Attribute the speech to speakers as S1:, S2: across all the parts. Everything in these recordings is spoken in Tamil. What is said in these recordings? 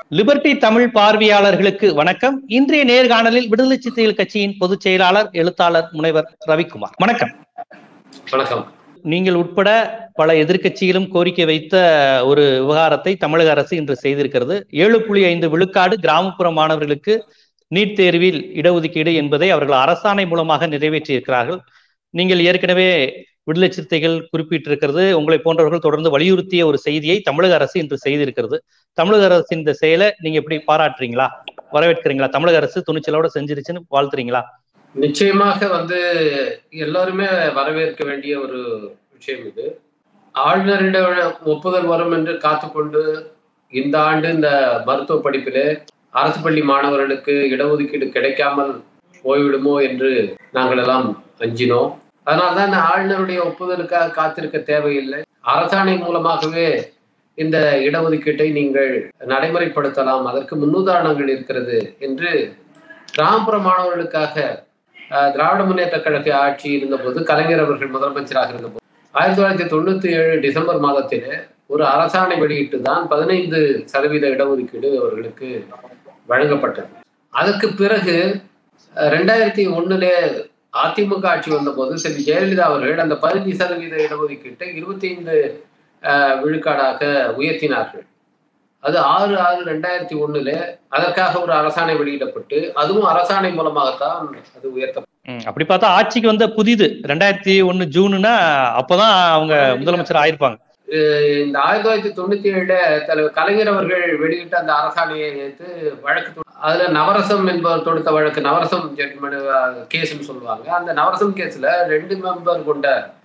S1: லிபர்டி தமிழ் பார்வையாளர்களுக்கு வணக்கம் இன்றைய நேர்காணலில் விடுதலை சிறுத்தைகள் கட்சியின் பொதுச் செயலாளர் எழுத்தாளர் முனைவர் ரவிக்குமார் வணக்கம்
S2: வணக்கம்
S1: நீங்கள் உட்பட பல எதிர்க்கட்சிகளும் கோரிக்கை வைத்த ஒரு விவகாரத்தை தமிழக அரசு இன்று செய்திருக்கிறது ஏழு புள்ளி ஐந்து விழுக்காடு கிராமப்புற மாணவர்களுக்கு நீட் தேர்வில் இடஒதுக்கீடு என்பதை அவர்கள் அரசாணை மூலமாக நிறைவேற்றியிருக்கிறார்கள் நீங்கள் ஏற்கனவே விடுதலை சிறுத்தைகள் குறிப்பிட்டிருக்கிறது உங்களை போன்றவர்கள் தொடர்ந்து வலியுறுத்திய ஒரு செய்தியை தமிழக அரசு இன்று செய்திருக்கிறது தமிழக அரசின் இந்த செயலை நீங்க எப்படி பாராட்டுறீங்களா வரவேற்கிறீங்களா தமிழக அரசு துணிச்சலோட செஞ்சிருச்சுன்னு வாழ்த்துறீங்களா
S2: நிச்சயமாக வந்து எல்லாருமே வரவேற்க வேண்டிய ஒரு விஷயம் இது ஆளுநரிடம் ஒப்புதல் வரும் என்று காத்துக்கொண்டு இந்த ஆண்டு இந்த மருத்துவ படிப்பிலே அரசு பள்ளி மாணவர்களுக்கு இடஒதுக்கீடு கிடைக்காமல் போய்விடுமோ என்று நாங்கள் எல்லாம் அஞ்சினோம் அதனால்தான் இந்த ஆளுநருடைய ஒப்புதலுக்காக காத்திருக்க தேவையில்லை அரசாணை மூலமாகவே இந்த இடஒதுக்கீட்டை நீங்கள் நடைமுறைப்படுத்தலாம் அதற்கு முன்னுதாரணங்கள் இருக்கிறது என்று கிராமப்புற மாணவர்களுக்காக திராவிட முன்னேற்ற கழக ஆட்சி இருந்தபோது கலைஞர் அவர்கள் முதலமைச்சராக இருந்தபோது ஆயிரத்தி தொள்ளாயிரத்தி தொண்ணூத்தி ஏழு டிசம்பர் மாதத்திலே ஒரு அரசாணை வெளியிட்டு தான் பதினைந்து சதவீத இடஒதுக்கீடு அவர்களுக்கு வழங்கப்பட்டது அதற்கு பிறகு ரெண்டாயிரத்தி ஒண்ணுல அதிமுக ஆட்சி வந்தபோது செல்வி ஜெயலலிதா அவர்கள் அந்த பதினஞ்சு சதவீத இடஒதுக்கீட்டை இருபத்தி ஐந்து விழுக்காடாக உயர்த்தினார்கள் அது ஆறு ஆறு ரெண்டாயிரத்தி ஒண்ணுல அதற்காக ஒரு அரசாணை வெளியிடப்பட்டு அதுவும் அரசாணை மூலமாகத்தான் அது உயர்த்த
S1: அப்படி பார்த்தா ஆட்சிக்கு வந்த புதிது ரெண்டாயிரத்தி ஒண்ணு ஜூனுனா அப்பதான் அவங்க முதலமைச்சர் ஆயிருப்பாங்க
S2: இந்த ஆயிரத்தி தொள்ளாயிரத்தி தொண்ணூத்தி ஏழுல தலைவர் கலைஞர் அவர்கள் வெளியிட்ட அந்த அரசாணையை எடுத்து வழக்கு அதுல நவரசம் என்பவர் தொடுத்த வழக்கு நவரசம் கேஸ்ன்னு சொல்லுவாங்க அந்த நவரசம் கேஸ்ல ரெண்டு மெம்பர் கொண்ட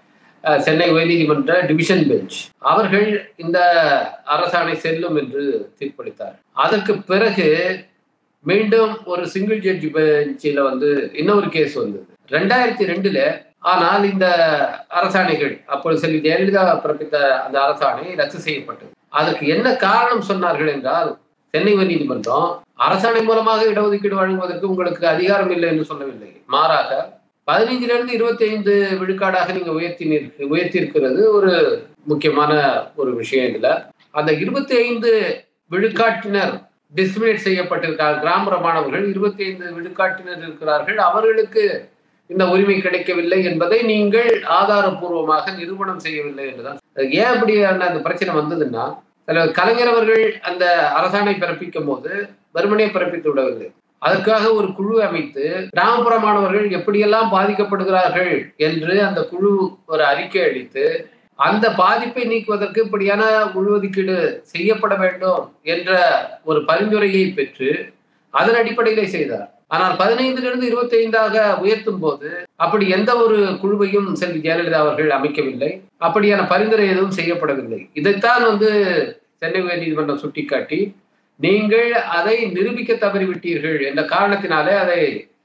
S2: சென்னை உயர்நீதிமன்ற டிவிஷன் பெஞ்ச் அவர்கள் இந்த அரசாணை செல்லும் என்று தீர்ப்பளித்தார் அதற்கு பிறகு மீண்டும் ஒரு சிங்கிள் ஜட்ஜி பெஞ்சில் வந்து இன்னொரு கேஸ் வந்தது ரெண்டாயிரத்தி ரெண்டுல ஆனால் இந்த அரசாணைகள் அப்பொழுது செல்வி ஜெயலலிதா பிறப்பித்த அந்த அரசாணை ரத்து செய்யப்பட்டது அதற்கு என்ன காரணம் சொன்னார்கள் என்றால் சென்னை உயர்நீதிமன்றம் அரசாணை மூலமாக இடஒதுக்கீடு வழங்குவதற்கு உங்களுக்கு அதிகாரம் இல்லை என்று சொல்லவில்லை மாறாக பதினைஞ்சுல இருந்து இருபத்தி ஐந்து விழுக்காடாக நீங்க உயர்த்தினீர் உயர்த்தியிருக்கிறது ஒரு முக்கியமான ஒரு விஷயம் இதுல அந்த இருபத்தி ஐந்து விழுக்காட்டினர் டிஸ்கிரிமினேட் செய்யப்பட்டிருக்கார் கிராமப்புற மாணவர்கள் இருபத்தி ஐந்து விழுக்காட்டினர் இருக்கிறார்கள் அவர்களுக்கு இந்த உரிமை கிடைக்கவில்லை என்பதை நீங்கள் ஆதாரபூர்வமாக நிரூபணம் செய்யவில்லை என்றுதான் ஏன் அப்படியான அந்த பிரச்சனை வந்ததுன்னா கலைஞர் அவர்கள் அந்த அரசாணை பிறப்பிக்கும் போது வறுமனையை பிறப்பித்து விடவில்லை அதற்காக ஒரு குழு அமைத்து கிராமப்புற மாணவர்கள் எப்படியெல்லாம் பாதிக்கப்படுகிறார்கள் என்று அந்த குழு ஒரு அறிக்கை அளித்து அந்த பாதிப்பை நீக்குவதற்கு இப்படியான உள்ஒதுக்கீடு செய்யப்பட வேண்டும் என்ற ஒரு பரிந்துரையை பெற்று அதன் அடிப்படையிலே செய்தார் ஆனால் பதினைந்திலிருந்து இருபத்தி ஐந்தாக உயர்த்தும் போது அப்படி எந்த ஒரு குழுவையும் செல்வி ஜெயலலிதா அவர்கள் அமைக்கவில்லை அப்படியான பரிந்துரை எதுவும் செய்யப்படவில்லை இதைத்தான் வந்து சென்னை உயர்நீதிமன்றம் சுட்டிக்காட்டி நீங்கள் அதை நிரூபிக்க தவறிவிட்டீர்கள் என்ற காரணத்தினாலே அதை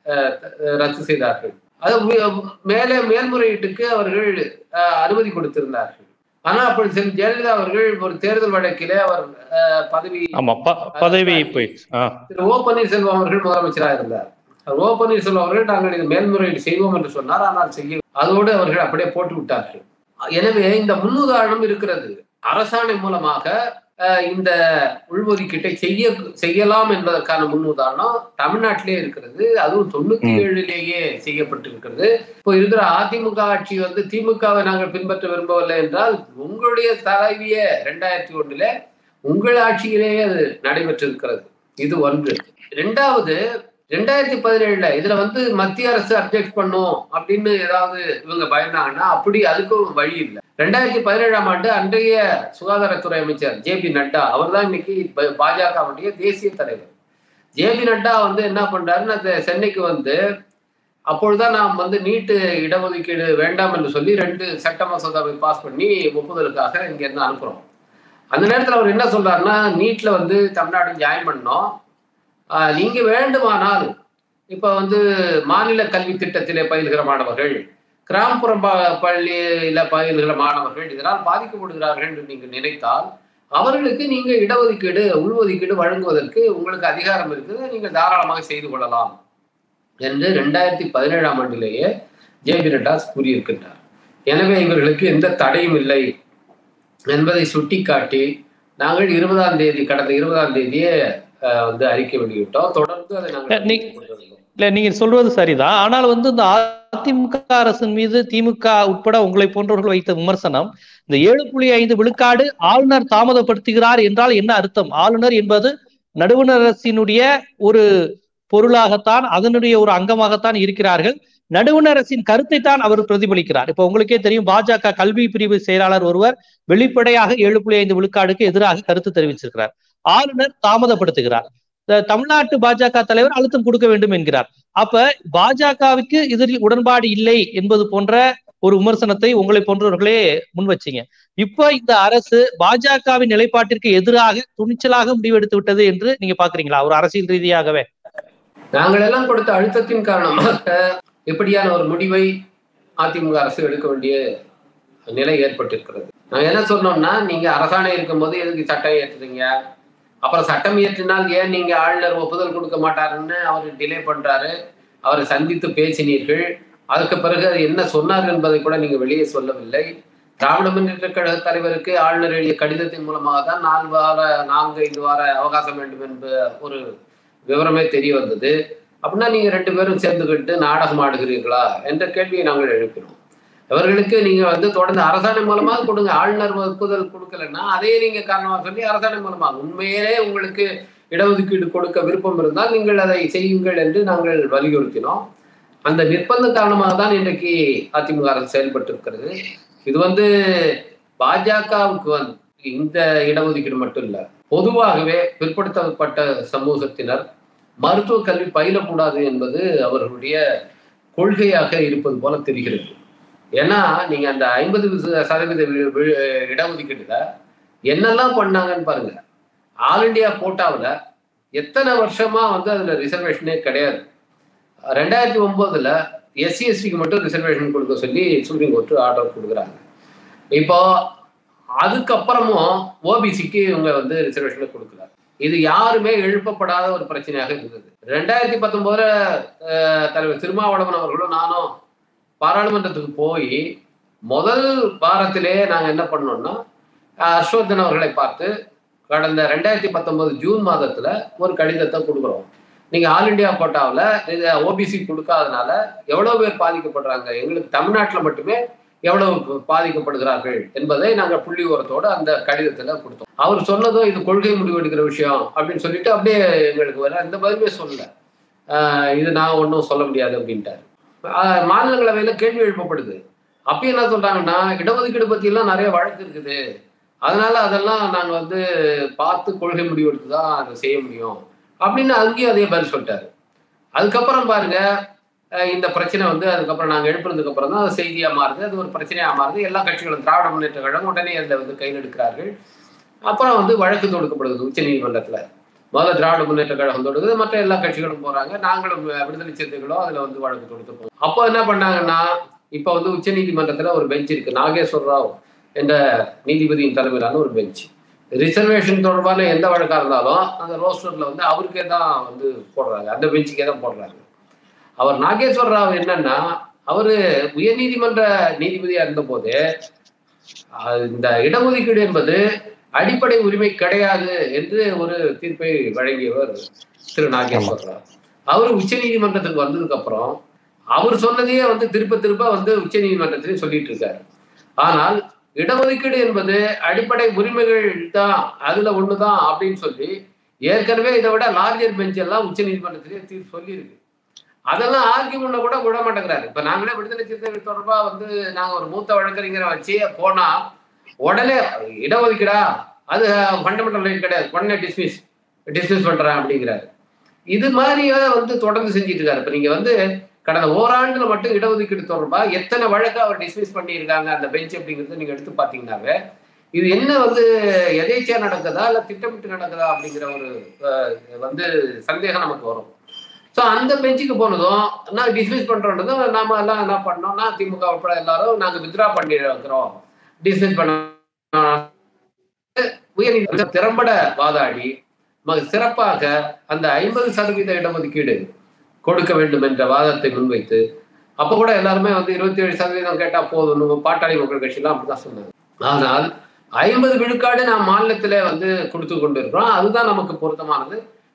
S2: ரத்து செய்தார்கள் அது மேலே மேல்முறையீட்டுக்கு அவர்கள் அனுமதி கொடுத்திருந்தார்கள் ஆனா அப்படி செல்வி ஜெயலலிதா அவர்கள் ஒரு தேர்தல் வழக்கிலே அவர் பதவி
S1: பதவி
S2: திரு ஓ பன்னீர்செல்வம் அவர்கள் முதலமைச்சராக இருந்தார் ஓ பன்னீர்செல்வம் அவர்கள் நாங்கள் இது மேல்முறையீடு செய்வோம் என்று சொன்னார் ஆனால் செய்ய அதோடு அவர்கள் அப்படியே போட்டு விட்டார்கள் எனவே இந்த முன்னுதாரணம் இருக்கிறது அரசாணை மூலமாக இந்த உள்ஒதுக்கீட்டை செய்ய செய்யலாம் என்பதற்கான முன்னுதாரணம் தமிழ்நாட்டிலே இருக்கிறது அதுவும் தொண்ணூத்தி ஏழுலேயே செய்யப்பட்டிருக்கிறது இப்போ இருக்கிற அதிமுக ஆட்சி வந்து திமுகவை நாங்கள் பின்பற்ற விரும்பவில்லை என்றால் உங்களுடைய தலைவிய ரெண்டாயிரத்தி ஒண்ணுல உங்கள் ஆட்சியிலேயே அது நடைபெற்றிருக்கிறது இது ஒன்று ரெண்டாவது ரெண்டாயிரத்தி பதினேழுல இதுல வந்து மத்திய அரசு அப்ஜெக்ட் பண்ணும் அப்படின்னு ஏதாவது இவங்க பயந்தாங்கன்னா அப்படி அதுக்கும் வழி இல்லை ரெண்டாயிரத்தி பதினேழாம் ஆண்டு அன்றைய சுகாதாரத்துறை அமைச்சர் ஜே பி நட்டா அவர் தான் இன்னைக்கு பாஜகவுடைய தேசிய தலைவர் ஜே பி நட்டா வந்து என்ன பண்றாருன்னு அந்த சென்னைக்கு வந்து அப்பொழுதுதான் நாம் வந்து நீட்டு இடஒதுக்கீடு வேண்டாம் என்று சொல்லி ரெண்டு சட்ட மசோதாவை பாஸ் பண்ணி ஒப்புதலுக்காக இங்க இருந்து அனுப்புறோம் அந்த நேரத்தில் அவர் என்ன சொல்றாருன்னா நீட்ல வந்து தமிழ்நாடு ஜாயின் பண்ணோம் நீங்க வேண்டுமானால் இப்ப வந்து மாநில கல்வி திட்டத்திலே பயில்கிற மாணவர்கள் கிராமப்புற பள்ளியில பயில்கிற மாணவர்கள் இதனால் பாதிக்கப்படுகிறார்கள் என்று நீங்க நினைத்தால் அவர்களுக்கு நீங்க இடஒதுக்கீடு உள்ஒதுக்கீடு வழங்குவதற்கு உங்களுக்கு அதிகாரம் இருக்குது நீங்கள் தாராளமாக செய்து கொள்ளலாம் என்று ரெண்டாயிரத்தி பதினேழாம் ஆண்டிலேயே ஜே பி நட்டாஸ் கூறியிருக்கின்றார் எனவே இவர்களுக்கு எந்த தடையும் இல்லை என்பதை சுட்டிக்காட்டி நாங்கள் இருபதாம் தேதி கடந்த இருபதாம் தேதியே அஹ், வந்து அறிக்கை வெளியிட்டோம் தொடர்ந்து அதை நாங்கள்
S1: நீ-
S2: கொண்டிருந்தோம்.
S1: இல்ல நீங்க சொல்றது சரிதான் ஆனால் வந்து இந்த அதிமுக அரசின் மீது திமுக உட்பட உங்களை போன்றவர்கள் வைத்த விமர்சனம் இந்த ஏழு புள்ளி ஐந்து விழுக்காடு ஆளுநர் தாமதப்படுத்துகிறார் என்றால் என்ன அர்த்தம் ஆளுநர் என்பது நடுவண் அரசினுடைய ஒரு பொருளாகத்தான் அதனுடைய ஒரு அங்கமாகத்தான் இருக்கிறார்கள் நடுவண் அரசின் கருத்தை தான் அவர் பிரதிபலிக்கிறார் இப்ப உங்களுக்கே தெரியும் பாஜக கல்வி பிரிவு செயலாளர் ஒருவர் வெளிப்படையாக ஏழு புள்ளி ஐந்து விழுக்காடுக்கு எதிராக கருத்து தெரிவிச்சிருக்கிறார் ஆளுநர் தாமதப்படுத்துகிறார் த- தமிழ்நாட்டு பாஜக தலைவர் அழுத்தம் கொடுக்க வேண்டும் என்கிறார் அப்ப பாஜகவுக்கு இதில் உடன்பாடு இல்லை என்பது போன்ற ஒரு விமர்சனத்தை உங்களை போன்றவர்களே முன் வச்சீங்க இப்ப இந்த அரசு பாஜகவின் நிலைப்பாட்டிற்கு எதிராக துணிச்சலாக முடிவெடுத்து விட்டது என்று நீங்க பாக்குறீங்களா ஒரு அரசியல் ரீதியாகவே
S2: நாங்கள் எல்லாம் கொடுத்த அழுத்தத்தின் காரணமாக இப்படியான ஒரு முடிவை அதிமுக அரசு எடுக்க வேண்டிய நிலை ஏற்பட்டிருக்கிறது நாங்க என்ன சொன்னோம்னா நீங்க அரசாணை இருக்கும்போது எதுக்கு சட்டம் ஏற்றுறீங்க அப்புறம் சட்டம் இயற்றினால் ஏன் நீங்க ஆளுநர் ஒப்புதல் கொடுக்க மாட்டாருன்னு அவர் டிலே பண்றாரு அவரை சந்தித்து பேசினீர்கள் அதுக்கு பிறகு அது என்ன சொன்னார் என்பதை கூட நீங்க வெளியே சொல்லவில்லை திராவிட முன்னேற்ற கழக தலைவருக்கு ஆளுநர் எழுதிய கடிதத்தின் மூலமாக தான் நாலு வார நான்கு ஐந்து வார அவகாசம் வேண்டும் என்ப ஒரு விவரமே தெரிய வந்தது அப்படின்னா நீங்க ரெண்டு பேரும் சேர்ந்துக்கிட்டு நாடகம் ஆடுகிறீர்களா என்ற கேள்வியை நாங்கள் எழுப்பினோம் இவர்களுக்கு நீங்க வந்து தொடர்ந்து அரசாணை மூலமாக கொடுங்க ஆளுநர் ஒப்புதல் கொடுக்கலன்னா அதையே நீங்க காரணமா சொல்லி அரசாணை மூலமாக உண்மையிலே உங்களுக்கு இடஒதுக்கீடு கொடுக்க விருப்பம் இருந்தால் நீங்கள் அதை செய்யுங்கள் என்று நாங்கள் வலியுறுத்தினோம் அந்த நிர்பந்தம் காரணமாக தான் இன்றைக்கு அதிமுக அரசு செயல்பட்டு இருக்கிறது இது வந்து பாஜகவுக்கு வந்து இந்த இடஒதுக்கீடு மட்டும் இல்ல பொதுவாகவே பிற்படுத்தப்பட்ட சமூகத்தினர் மருத்துவ கல்வி பயிலக்கூடாது என்பது அவர்களுடைய கொள்கையாக இருப்பது போல தெரிகிறது ஏன்னா நீங்க அந்த ஐம்பது சதவீத வி- வி- இடஒதுக்கீடுல என்னெல்லாம் பண்ணாங்கன்னு பாருங்க ஆல் இண்டியா கோட்டாவில் எத்தனை வருஷமா வந்து அதுல ரிசர்வேஷனே கிடையாது ரெண்டாயிரத்தி ஒன்பதுல எஸ்சி எஸ்டிக்கு மட்டும் ரிசர்வேஷன் கொடுக்க சொல்லி சுப்ரீம் கோர்ட் ஆர்டர் கொடுக்குறாங்க இப்போ அதுக்கப்புறமும் ஓபிசிக்கு இவங்க வந்து ரிசர்வேஷன் கொடுக்கல இது யாருமே எழுப்பப்படாத ஒரு பிரச்சனையாக இருந்தது ரெண்டாயிரத்தி பத்தொன்பதுல அஹ், தலைவர் திருமாவளவன் அவர்களும் நானும் பாராளுமன்றத்துக்கு போய் முதல் வாரத்திலே நாங்க என்ன பண்ணோம்னா அஹ், ஹர்ஷ்வர்தன் அவர்களை பார்த்து கடந்த ரெண்டாயிரத்தி பத்தொன்பது ஜூன் மாதத்துல ஒரு கடிதத்தை கொடுக்குறோம் நீங்க ஆல் இண்டியா கோட்டாவில் ஓபிசி கொடுக்காதனால எவ்வளவு பேர் பாதிக்கப்படுறாங்க எங்களுக்கு தமிழ்நாட்டில் மட்டுமே எவ்வளவு பாதிக்கப்படுகிறார்கள் என்பதை நாங்கள் புள்ளி உரத்தோடு அந்த கடிதத்துல கொடுத்தோம் அவர் சொன்னதும் இது கொள்கை முடிவு எடுக்கிற விஷயம் அப்படின்னு சொல்லிட்டு அப்படியே எங்களுக்கு வர இந்த பதிலுமே சொல்லல ஆஹ் இது நான் ஒன்றும் சொல்ல முடியாது அப்படின்ட்டாரு ஆஹ் மாநிலங்களவையில கேள்வி எழுப்பப்படுது அப்பயும் என்ன சொல்றாங்கன்னா இடஒதுக்கீடு பத்தி எல்லாம் நிறைய வழக்கு இருக்குது அதனால அதெல்லாம் நாங்க வந்து பார்த்து கொள்கை முடிவு எடுத்து தான் அதை செய்ய முடியும் அப்படின்னு அங்கேயும் அதே பதில் சொல்லிட்டாரு அதுக்கப்புறம் பாருங்க அஹ் இந்த பிரச்சனை வந்து அதுக்கப்புறம் நாங்கள் எழுப்புனதுக்கு அப்புறம் தான் அது செய்தியாக மாறுது அது ஒரு பிரச்சனையாக மாறுது எல்லா கட்சிகளும் திராவிட முன்னேற்ற கழகம் உடனே அதில் வந்து கையில் எடுக்கிறார்கள் அப்புறம் வந்து வழக்கு தொடுக்கப்படுது உச்ச நீதிமன்றத்தில் முதல்ல திராவிட முன்னேற்ற கழகம் தொடுக்குது மற்ற எல்லா கட்சிகளும் போறாங்க நாங்களும் விடுதலை சிறுத்தைகளும் அதில் வந்து வழக்கு தொடுத்துப்போம் அப்போ என்ன பண்ணாங்கன்னா இப்போ வந்து உச்ச நீதிமன்றத்தில் ஒரு பெஞ்ச் இருக்கு நாகேஸ்வர ராவ் என்ற நீதிபதியின் தலைமையிலான ஒரு பெஞ்ச் ரிசர்வேஷன் தொடர்பான எந்த வழக்காக இருந்தாலும் அந்த ரோஸ்டர்ல வந்து அவருக்கே தான் வந்து போடுறாங்க அந்த பெஞ்சுக்கே தான் போடுறாங்க அவர் நாகேஸ்வர ராவ் என்னன்னா அவரு உயர்நீதிமன்ற நீதிபதியா இருந்தபோது அஹ், இந்த இடஒதுக்கீடு என்பது அடிப்படை உரிமை கிடையாது என்று ஒரு தீர்ப்பை வழங்கியவர் திரு நாகேஸ்வர ராவ் அவர் உச்ச நீதிமன்றத்துக்கு வந்ததுக்கு அப்புறம் அவர் சொன்னதையே வந்து திருப்ப திருப்ப வந்து உச்ச நீதிமன்றத்திலையும் சொல்லிட்டு இருக்காரு ஆனால் இடஒதுக்கீடு என்பது அடிப்படை உரிமைகள் தான் அதுல ஒண்ணுதான் அப்படின்னு சொல்லி ஏற்கனவே இதை விட லார்ஜர் பெஞ்ச் எல்லாம் உச்ச நீதிமன்றத்திலே தீர்ப்பு சொல்லியிருக்கு அதெல்லாம் ஆர்கியூ பண்ண கூட விட மாட்டேங்கிறாரு இப்ப நாங்களே விடுதலை சிறுத்தைகள் தொடர்பா வந்து நாங்க ஒரு மூத்த வழக்கறிஞரை வச்சு போனா உடனே இடஒதுக்கீடா அது ஃபண்டமெண்டல் ரைட் கிடையாது உடனே டிஸ்மிஸ் டிஸ்மிஸ் பண்றேன் அப்படிங்கிறாரு இது மாதிரியே வந்து தொடர்ந்து செஞ்சுட்டு இருக்காரு இப்ப நீங்க வந்து கடந்த ஓராண்டுல மட்டும் இடஒதுக்கீடு தொடர்பா எத்தனை வழக்கு அவர் டிஸ்மிஸ் பண்ணியிருக்காங்க அந்த பெஞ்ச் அப்படிங்கறத நீங்க எடுத்து பாத்தீங்கன்னாவே இது என்ன வந்து எதேச்சியா நடக்குதா இல்ல திட்டமிட்டு நடக்குதா அப்படிங்கிற ஒரு அஹ், வந்து சந்தேகம் நமக்கு வரும் ஸோ அந்த பெஞ்சுக்கு போனதும் நான் டிஸ்மிஸ் பண்றோன்றதும் நாம எல்லாம் என்ன பண்ணோம்னா திமுக உட்பட எல்லாரும் நாங்க வித்ரா பண்ணி இருக்கிறோம் டிஸ்மிஸ் பண்ண உயர்நீதிமன்றம் திறம்பட வாதாடி மக சிறப்பாக அந்த ஐம்பது சதவீத இடஒதுக்கீடு கொடுக்க வேண்டும் என்ற வாதத்தை முன்வைத்து அப்ப கூட எல்லாருமே வந்து இருபத்தி ஏழு சதவீதம் கேட்டா போதும் பாட்டாளி மக்கள் கட்சியெல்லாம் அப்படிதான் சொன்னாங்க ஆனால் ஐம்பது விழுக்காடு நாம் மாநிலத்திலே வந்து கொடுத்து கொண்டிருக்கிறோம் அதுதான் நமக்கு பொருத்தமானது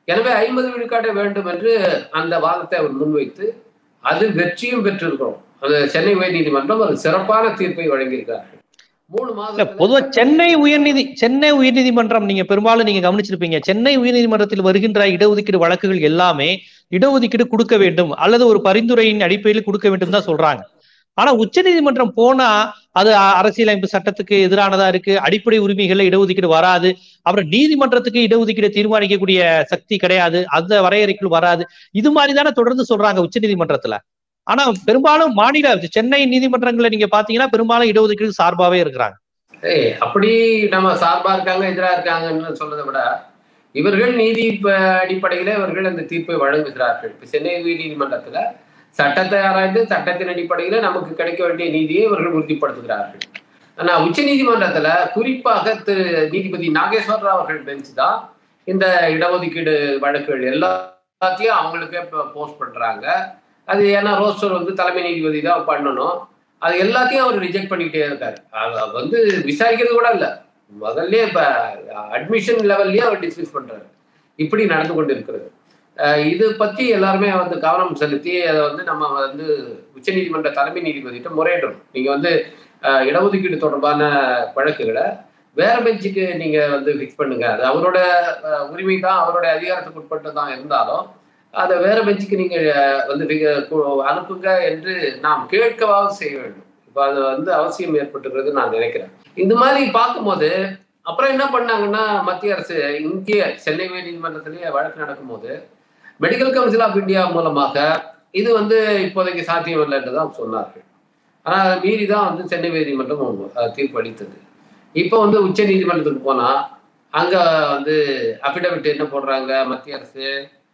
S2: எனவே ஐம்பது விழுக்காடு வேண்டும் என்று அந்த வாதத்தை அவர் முன்வைத்து அது வெற்றியும் பெற்றிருக்கிறோம் அது சென்னை உயர்நீதிமன்றம் ஒரு சிறப்பான தீர்ப்பை வழங்கியிருக்கார்கள் மூணு
S1: இல்ல
S2: மாதம்
S1: பொதுவா சென்னை உயர்நீதி சென்னை உயர்நீதிமன்றம் நீங்க பெரும்பாலும் நீங்க கவனிச்சிருப்பீங்க சென்னை உயர்நீதிமன்றத்தில் வருகின்ற இடஒதுக்கீடு வழக்குகள் எல்லாமே இடஒதுக்கீடு கொடுக்க வேண்டும் அல்லது ஒரு பரிந்துரையின் அடிப்படையில் கொடுக்க வேண்டும் தான் சொல்றாங்க ஆனா உச்சநீதிமன்றம் போனா அது அ- அரசியலமைப்பு சட்டத்துக்கு எதிரானதா இருக்கு அடிப்படை உரிமைகள்ல இடஒதுக்கீடு வராது அப்புறம் நீதிமன்றத்துக்கு இடஒதுக்கீடு தீர்மானிக்கக்கூடிய சக்தி கிடையாது அந்த வரையறைக்குள் வராது இது மாதிரி தானே தொடர்ந்து சொல்றாங்க உச்சநீதிமன்றத்துல ஆனா பெரும்பாலும் மாநில சென்னை நீதிமன்றங்கள்ல நீங்க பாத்தீங்கன்னா பெரும்பாலும் இடஒதுக்கீடு சார்பாவே இருக்கிறாங்க
S2: ஏய் அப்படி நம்ம சார்பா இருக்காங்க எதிரா இருக்காங்கன்னு சொல்றதை விட இவர்கள் நீதி ப- அடிப்படையில இவர்கள் அந்த தீர்ப்பை வழங்குகிறார்கள் இப்ப சென்னை உயர் நீதிமன்றத்துல சட்டத்தை ஆராய்ந்து சட்டத்தின் அடிப்படையில நமக்கு கிடைக்க வேண்டிய நீதியை இவர்கள் உறுதிப்படுத்துகிறார்கள் ஆனா உச்ச நீதிமன்றத்துல குறிப்பாக திரு நீதிபதி நாகேஸ்வர ராவ் அவர்கள் பெஞ்ச் தான் இந்த இடஒதுக்கீடு வழக்குகள் எல்லாத்தையும் அவங்களுக்கே போஸ்ட் பண்றாங்க அது ஏன்னா ரோஸ்டர் வந்து தலைமை நீதிபதி தான் பண்ணணும் அது எல்லாத்தையும் அவர் ரிஜெக்ட் பண்ணிக்கிட்டே இருக்காரு அது வந்து விசாரிக்கிறது கூட இல்ல முதல்ல இப்ப அட்மிஷன் லெவல்லயே அவர் டிஸ்மிஸ் பண்றாரு இப்படி நடந்து கொண்டு இருக்கிறது அஹ் இது பத்தி எல்லாருமே வந்து கவனம் செலுத்தி அதை வந்து நம்ம வந்து உச்சநீதிமன்ற தலைமை நீதிபதிகிட்ட முறையிடணும் நீங்க வந்து அஹ், இடஒதுக்கீடு தொடர்பான வழக்குகளை வேற பெஞ்சுக்கு நீங்க வந்து ஃபிக்ஸ் பண்ணுங்க அது அவரோட அஹ், உரிமை தான் அவரோட அதிகாரத்துக்கு உட்பட்டு தான் இருந்தாலும் அதை வேற பெஞ்சுக்கு நீங்க அஹ், வந்து fig- கு- அனுப்புங்க என்று நாம் கேட்கவாவது செய்ய வேண்டும் இப்போ அது வந்து அவசியம் ஏற்பட்டுக்கிறது நான் நினைக்கிறேன் இந்த மாதிரி பார்க்கும்போது அப்புறம் என்ன பண்ணாங்கன்னா மத்திய அரசு இங்கே சென்னை உயர் நீதிமன்றத்திலேயே வழக்கு நடக்கும்போது மெடிக்கல் கவுன்சில் ஆஃப் இந்தியா மூலமாக இது வந்து இப்போதைக்கு சாத்தியமில்லை என்று தான் சொன்னார்கள் ஆனால் அதை மீறி தான் வந்து சென்னை உயர்நீதிமன்றம் அஹ், தீர்ப்பு அளித்தது இப்போ வந்து உச்ச நீதிமன்றத்துக்கு போனா அங்க வந்து அபிடவிட் என்ன போடுறாங்க மத்திய அரசு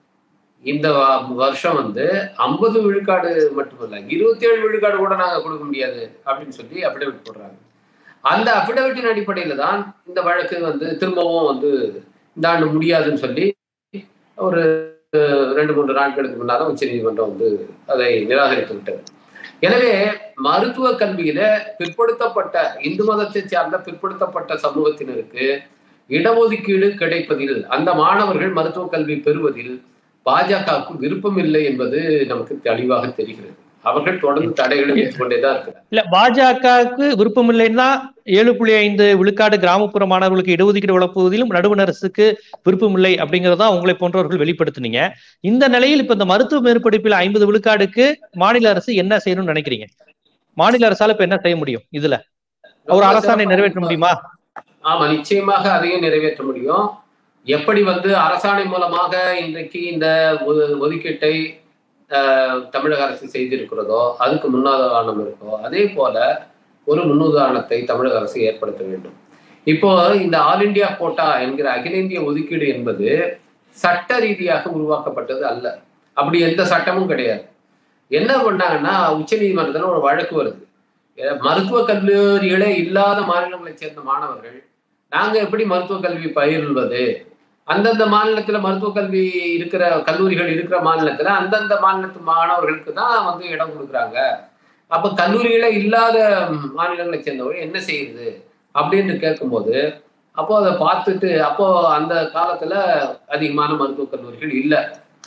S2: இந்த வ- வருஷம் வந்து ஐம்பது விழுக்காடு மட்டுமல்ல இருபத்தி ஏழு விழுக்காடு கூட நாங்க கொடுக்க முடியாது அப்படின்னு சொல்லி அபிடவிட் போடுறாங்க அந்த அபிடவிட்டின் அடிப்படையில தான் இந்த வழக்கு வந்து திரும்பவும் வந்து இந்த ஆண்டு முடியாதுன்னு சொல்லி ஒரு அஹ், ரெண்டு மூன்று நாட்களுக்கு முன்னால உச்ச நீதிமன்றம் வந்து அதை நிராகரித்து விட்டது எனவே மருத்துவ கல்வியில பிற்படுத்தப்பட்ட இந்து மதத்தை சார்ந்த பிற்படுத்தப்பட்ட சமூகத்தினருக்கு இடஒதுக்கீடு கிடைப்பதில் அந்த மாணவர்கள் மருத்துவ கல்வி பெறுவதில் பாஜகவுக்கு விருப்பம் இல்லை என்பது நமக்கு தெளிவாக தெரிகிறது அவர்கள் தொடர்ந்து தடைகளை வைத்துக் கொண்டேதான் இருக்கிறார்
S1: இல்ல பாஜகவுக்கு விருப்பம் இல்லைன்னா ஏழு புள்ளி ஐந்து விழுக்காடு கிராமப்புற மாணவர்களுக்கு இடஒதுக்கீடு வழங்குவதிலும் நடுவண் அரசுக்கு விருப்பம் இல்லை அப்படிங்கறதா உங்களை போன்றவர்கள் வெளிப்படுத்துனீங்க இந்த நிலையில் இப்ப இந்த மருத்துவ மேற்படிப்பில் ஐம்பது விழுக்காடுக்கு மாநில அரசு என்ன செய்யணும்னு நினைக்கிறீங்க மாநில அரசால இப்ப என்ன செய்ய முடியும் இதுல ஒரு
S2: ரொம்ப
S1: அரசாணை
S2: சிறப்பா
S1: நிறைவேற்ற முடியுமா
S2: ஆமா நிச்சயமாக அதையும் நிறைவேற்ற முடியும் எப்படி வந்து அரசாணை மூலமாக இன்றைக்கு இந்த ஒ- ஒதுக்கீட்டை ஆஹ், தமிழக அரசு செய்திருக்கிறதோ அதுக்கு முன்னுதாரணம் இருக்கோ அதே போல ஒரு முன்னுதாரணத்தை தமிழக அரசு ஏற்படுத்த வேண்டும் இப்போ இந்த ஆல் இந்தியா கோட்டா என்கிற அகில இந்திய ஒதுக்கீடு என்பது சட்ட ரீதியாக உருவாக்கப்பட்டது அல்ல அப்படி எந்த சட்டமும் கிடையாது என்ன பண்ணாங்கன்னா உச்சநீதிமன்றத்துல ஒரு வழக்கு வருது அஹ் மருத்துவ கல்லூரிகளே இல்லாத மாநிலங்களைச் சேர்ந்த மாணவர்கள் நாங்க எப்படி மருத்துவ கல்வி பயில்வது அந்தந்த மாநிலத்துல மருத்துவ கல்வி இருக்கிற கல்லூரிகள் இருக்கிற மாநிலத்துல அந்தந்த மாநிலத்து மாணவர்களுக்கு தான் வந்து இடம் கொடுக்குறாங்க அப்ப கல்லூரிகளே இல்லாத மாநிலங்களைச் சேர்ந்தவர்கள் என்ன செய்யுது அப்படின்னு கேட்கும்போது அப்போ அதை பார்த்துட்டு அப்போ அந்த காலத்துல அதிகமான மருத்துவக் கல்லூரிகள் இல்லை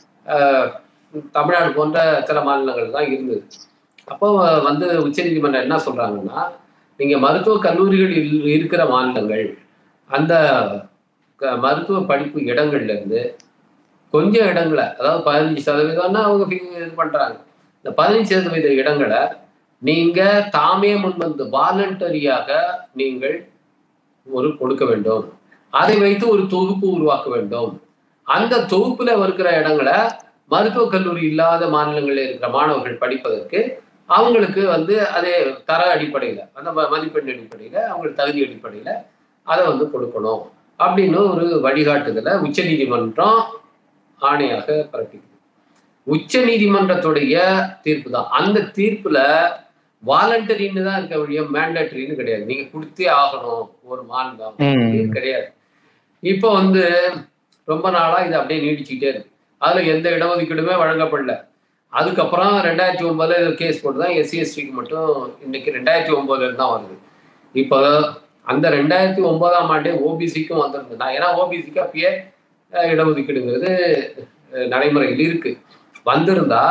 S2: தமிழ்நாடு போன்ற சில மாநிலங்கள் தான் இருந்தது அப்போ வந்து உச்சநீதிமன்றம் என்ன சொல்றாங்கன்னா நீங்க மருத்துவ கல்லூரிகள் இல்- இருக்கிற மாநிலங்கள் அந்த க- மருத்துவ படிப்பு இடங்கள்ல இருந்து கொஞ்சம் இடங்களை அதாவது பதினஞ்சு சதவீதம்னா அவங்க fix- இது பண்றாங்க இந்த பதினஞ்சு சதவீத இடங்களை நீங்க தாமே முன்வந்து வாலண்டரியாக நீங்கள் ஒரு கொடுக்க வேண்டும் அதை வைத்து ஒரு தொகுப்பு உருவாக்க வேண்டும் அந்த தொகுப்புல இருக்கிற இடங்களை மருத்துவக் கல்லூரி இல்லாத மாநிலங்களில் இருக்கிற மாணவர்கள் படிப்பதற்கு அவங்களுக்கு வந்து அதே தர அடிப்படையில அந்த ம- மதிப்பெண் அடிப்படையில அவங்களுக்கு தகுதி அடிப்படையில அதை வந்து கொடுக்கணும் அப்படின்னு ஒரு வழிகாட்டுதலை உச்சநீதிமன்றம் ஆணையாக பிறப்பிக்குது உச்ச நீதிமன்றத்துடைய தீர்ப்பு தான் அந்த தீர்ப்புல வாலண்டரின்னு தான் இருக்க வழிய மேண்டேட்டரின்னு கிடையாது நீங்க கொடுத்தே ஆகணும் ஒரு மாநிலம் இது கிடையாது இப்போ வந்து ரொம்ப நாளா இது அப்படியே நீடிச்சுக்கிட்டே இருக்கு அதுல எந்த இடஒதுக்கீடுமே வழங்கப்படல அதுக்கப்புறம் ரெண்டாயிரத்தி ஒன்பதுல கேஸ் போட்டு தான் எஸ்சி எஸ்டிக்கு மட்டும் இன்னைக்கு ரெண்டாயிரத்தி ஒன்பதுல இருந்து தான் வருது இப்போ அந்த ரெண்டாயிரத்தி ஒன்பதாம் ஆண்டே ஓபிசிக்கும் வந்திருந்தது நான் ஏன்னா ஓபிசிக்கு அப்பயே அஹ், இடஒதுக்கீடுங்கிறது அஹ், நடைமுறையில் இருக்கு வந்திருந்தா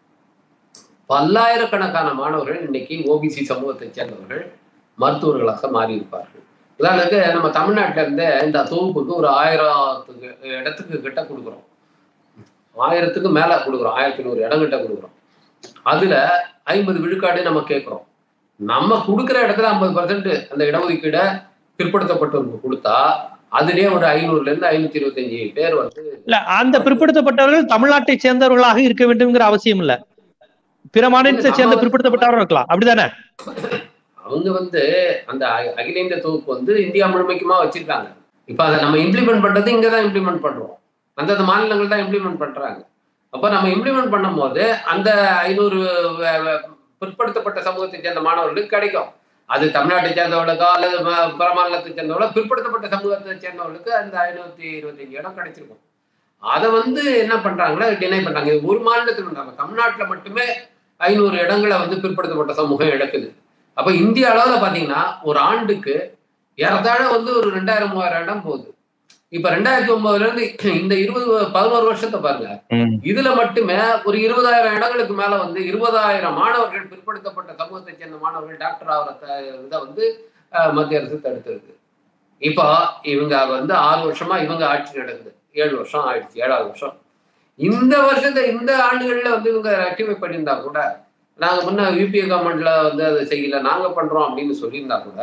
S2: பல்லாயிரக்கணக்கான மாணவர்கள் இன்னைக்கு ஓபிசி சமூகத்தை சேர்ந்தவர்கள் மருத்துவர்களாக மாறி இருப்பார்கள் உதாரணத்துக்கு நம்ம தமிழ்நாட்டில இருந்த இந்த தொகுப்புக்கு ஒரு ஆயிரத்துக்கு இடத்துக்கு கிட்ட கொடுக்குறோம் ஆயிரத்துக்கு மேல கொடுக்குறோம் ஆயிரத்தி நூறு இடம் கிட்ட கொடுக்குறோம் அதுல ஐம்பது விழுக்காடு நம்ம கேட்குறோம் நம்ம கொடுக்குற இடத்துல ஐம்பது பர்சன்ட் அந்த இடஒதுக்கீடை பிற்படுத்தப்பட்டவருக்கு கொடுத்தா அதுலயே ஒரு ஐநூறுல இருந்து ஐநூத்தி இருபத்தஞ்சு பேர் வந்து
S1: இல்ல அந்த பிற்படுத்தப்பட்டவர்கள் தமிழ்நாட்டை சேர்ந்தவர்களாக இருக்க வேண்டும்ங்கிற அவசியம் இல்ல பிற மாநிலத்தை சேர்ந்த பிற்படுத்தப்பட்டவர்கள் இருக்கலாம் அப்படிதானே
S2: அவங்க வந்து அந்த அ- அகில இந்திய தொகுப்பு வந்து இந்தியா முழுமைக்குமா வச்சிருக்காங்க இப்ப அதை நம்ம இம்ப்ளிமெண்ட் பண்றது இங்க தான் இம்ப்ளிமெண்ட் பண்றோம் அந்தந்த மாநிலங்கள் தான் இம்ப்ளிமெண்ட் பண்றாங்க அப்ப நம்ம இம்ப்ளிமெண்ட் பண்ணும்போது அந்த ஐநூறு வ- வ- பிற்படுத்தப்பட்ட சமூகத்தை சேர்ந்த மாணவர்களுக்கு கிடைக்கும் அது தமிழ்நாட்டை சேர்ந்தவர்களுக்கோ அல்லது ம- பிற மாநிலத்தை சேர்ந்தவர்களோ பிற்படுத்தப்பட்ட சமூகத்தை சேர்ந்தவர்களுக்கு அந்த ஐநூத்தி இருபத்தஞ்சு இடம் கிடைச்சிருக்கும் அதை வந்து என்ன பண்றாங்கன்னா டினை பண்றாங்க இது ஒரு மாநிலத்தில் பண்றாங்க தமிழ்நாட்டுல மட்டுமே ஐநூறு இடங்களை வந்து பிற்படுத்தப்பட்ட சமூகம் எடுக்குது அப்ப இந்திய அளவுல பாத்தீங்கன்னா ஒரு ஆண்டுக்கு ஏறத்தாழ வந்து ஒரு ரெண்டாயிரம் மூவாயிரம் இடம் போகுது இப்ப ரெண்டாயிரத்தி ஒன்பதுல இருந்து இந்த இருபது பதினோரு வருஷத்தை பாருங்க இதுல மட்டுமே ஒரு இருபதாயிரம் இடங்களுக்கு மேல வந்து இருபதாயிரம் மாணவர்கள் பிற்படுத்தப்பட்ட சமூகத்தை சேர்ந்த மாணவர்கள் டாக்டர் ஆகிற த- இதை வந்து அஹ், மத்திய அரசு தடுத்திருக்கு இப்போ இவங்க வந்து ஆறு வருஷமா இவங்க ஆட்சி நடக்குது ஏழு வருஷம் ஆயிடுச்சு ஏழாவது வருஷம் இந்த வருஷத்தை இந்த ஆண்டுகள்ல வந்து இவங்க ரெக்டிஃபை பண்ணியிருந்தா கூட நாங்க முன்ன யூபிஏ கவர்மெண்ட்ல வந்து அதை செய்யல நாங்க பண்றோம் அப்படின்னு சொல்லியிருந்தா கூட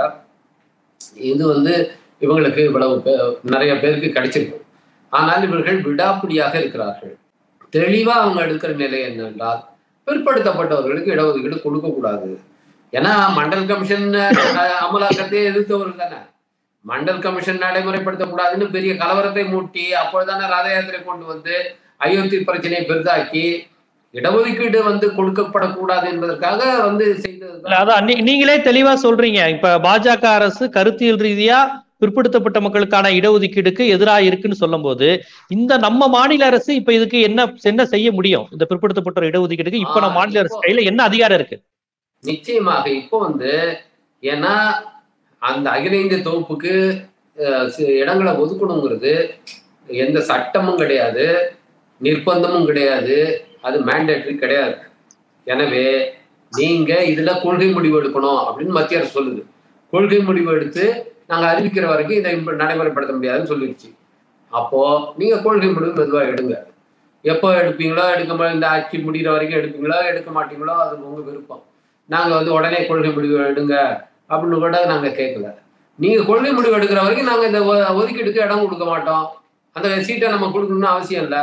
S2: இது வந்து இவங்களுக்கு இவ்வளவு பே- நிறைய பேருக்கு கிடைச்சிருக்கும் ஆனால் இவர்கள் விடாப்பிடியாக இருக்கிறார்கள் தெளிவா அவங்க எடுக்கிற நிலை என்னென்றால் பிற்படுத்தப்பட்டவர்களுக்கு இடஒதுக்கீடு கொடுக்க கூடாது ஏன்னா மண்டல் கமிஷன் அஹ், அமலாக்கத்தை எதிர்த்தவர்கள் தானே மண்டல் கமிஷன் நடைமுறைப்படுத்தக்கூடாதுன்னு பெரிய கலவரத்தை மூட்டி அப்பொழுதானே ரத யாத்திரை கொண்டு வந்து அயோத்தி பிரச்சனையை பெரிதாக்கி இடஒதுக்கீடு வந்து கொடுக்கப்படக்கூடாது என்பதற்காக வந்து செய்தது
S1: இல்ல அதான் நீ- நீங்களே தெளிவா சொல்றீங்க இப்ப பாஜக அரசு கருத்தியல் ரீதியா பிற்படுத்தப்பட்ட மக்களுக்கான இடஒதுக்கீடுக்கு எதிராக இருக்குன்னு சொல்லும்போது இந்த நம்ம மாநில அரசு இப்ப இதுக்கு என்ன என்ன செய்ய முடியும் இந்த பிற்படுத்தப்பட்ட இடஒதுக்கீடுக்கு இப்ப நம்ம
S2: ஆ,
S1: மாநில அரசு
S2: இப்போ-
S1: கையில என்ன அதிகாரம் இருக்கு
S2: நிச்சயமாக இப்போ வந்து ஏன்னா அந்த அகில இந்திய தொகுப்புக்கு அஹ், சி- இடங்களை ஒதுக்கணுங்கிறது எந்த சட்டமும் கிடையாது நிர்பந்தமும் கிடையாது அது மேண்டேட்டரி கிடையாது எனவே நீங்க இதுல கொள்கை முடிவு எடுக்கணும் அப்படின்னு மத்திய அரசு சொல்லுது கொள்கை முடிவு எடுத்து நாங்க அறிவிக்கிற வரைக்கும் இதை இப்ப நடைமுறைப்படுத்த முடியாதுன்னு சொல்லிடுச்சு அப்போ நீங்க கொள்கை முடிவு மெதுவா எடுங்க எப்போ எடுப்பீங்களோ எடுக்க மா- இந்த ஆட்சி முடிகிற வரைக்கும் எடுப்பீங்களோ எடுக்க மாட்டீங்களோ அது உங்க விருப்பம் நாங்க வந்து உடனே கொள்கை முடிவு எடுங்க அப்படின்னு கூட நாங்க கேட்கல நீங்க கொள்கை முடிவு எடுக்கிற வரைக்கும் நாங்க இந்த ஒ- ஒதுக்கீடுக்கு இடம் கொடுக்க மாட்டோம் அந்த சீட்டை நம்ம கொடுக்கணும்னு அவசியம் இல்லை